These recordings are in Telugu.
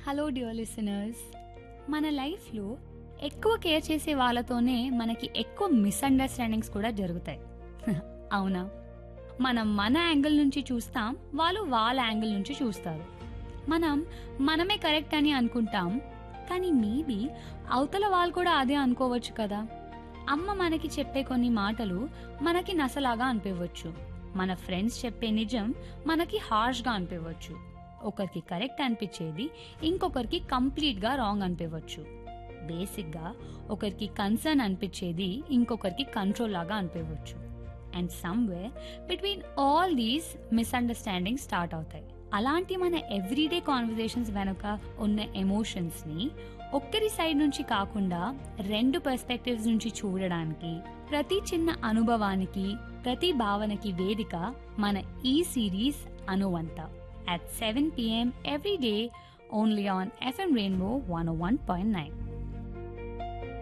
హలో డియర్ లిసనర్స్ మన లైఫ్లో ఎక్కువ కేర్ చేసే వాళ్ళతోనే మనకి ఎక్కువ మిస్అండర్స్టాండింగ్స్ కూడా జరుగుతాయి అవునా మనం మన యాంగిల్ నుంచి చూస్తాం వాళ్ళు వాళ్ళ యాంగిల్ నుంచి చూస్తారు మనం మనమే కరెక్ట్ అని అనుకుంటాం కానీ మేబీ అవతల వాళ్ళు కూడా అదే అనుకోవచ్చు కదా అమ్మ మనకి చెప్పే కొన్ని మాటలు మనకి నసలాగా అనిపించవచ్చు మన ఫ్రెండ్స్ చెప్పే నిజం మనకి హార్ష్గా అనిపించవచ్చు ఒకరికి కరెక్ట్ అనిపించేది ఇంకొకరికి కంప్లీట్గా రాంగ్ అనిపించవచ్చు బేసిక్గా ఒకరికి కన్సర్న్ అనిపించేది ఇంకొకరికి కంట్రోల్ లాగా అనిపించవచ్చు and somewhere between all these misunderstanding start అవుతాయి అలాంటి మన ఎవ్రీడే కాన్వర్జేషన్స్ వెనుక ఉన్న ఎమోషన్స్ని ఒక్కరి సైడ్ నుంచి కాకుండా రెండు పర్స్పెక్టివ్స్ నుంచి చూడడానికి ప్రతి చిన్న అనుభవానికి ప్రతి భావనకి వేదిక మన ఈ సిరీస్ అనువంత at 7 p.m. every day only on FM Rainbow 101.9.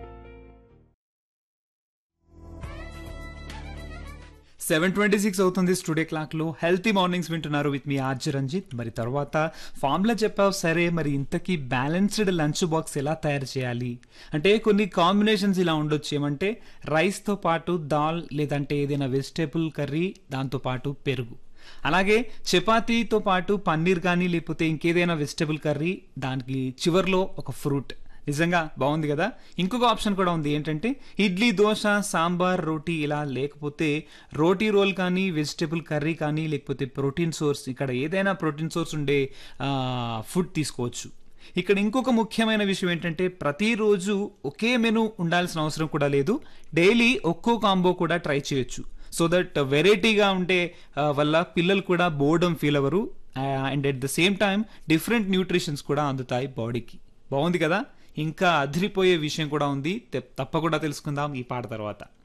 Seven twenty six అవుతుంది స్టూడియో క్లాక్ లో హెల్తీ మార్నింగ్స్ వింటున్నారు విత్ మీ ఆర్జ రంజిత్ మరి తర్వాత ఫామ్లో చెప్పావు సరే మరి ఇంతకీ బ్యాలెన్స్డ్ లంచ్ బాక్స్ ఎలా తయారు చేయాలి అంటే కొన్ని కాంబినేషన్స్ ఇలా ఉండొచ్చు ఏమంటే రైస్తో పాటు దాల్ లేదంటే ఏదైనా వెజిటేబుల్ కర్రీ దాంతో పాటు పెరుగు అలాగే చపాతీతో పాటు పన్నీర్ కానీ లేకపోతే ఇంకేదైనా వెజిటేబుల్ కర్రీ దానికి చివర్లో ఒక ఫ్రూట్ నిజంగా బాగుంది కదా ఇంకొక ఆప్షన్ కూడా ఉంది ఏంటంటే ఇడ్లీ దోశ సాంబార్ రోటీ ఇలా లేకపోతే రోటీ రోల్ కానీ వెజిటేబుల్ కర్రీ కానీ లేకపోతే ప్రోటీన్ సోర్స్ ఇక్కడ ఏదైనా ప్రోటీన్ సోర్స్ ఉండే ఫుడ్ తీసుకోవచ్చు ఇక్కడ ఇంకొక ముఖ్యమైన విషయం ఏంటంటే ప్రతిరోజు ఒకే మెను ఉండాల్సిన అవసరం కూడా లేదు డైలీ ఒక్కో కాంబో కూడా ట్రై చేయొచ్చు సో దట్ వెరైటీగా ఉండే ఆ, వల్ల పిల్లలు కూడా బోర్డమ్ ఫీల్ అవ్వరు and at the same time different nutritions కూడా అందుతాయి బాడీకి బాగుంది కదా ఇంకా అదిరిపోయే విషయం కూడా ఉంది తె- తప్పకుండా తెలుసుకుందాం ఈ పాట తర్వాత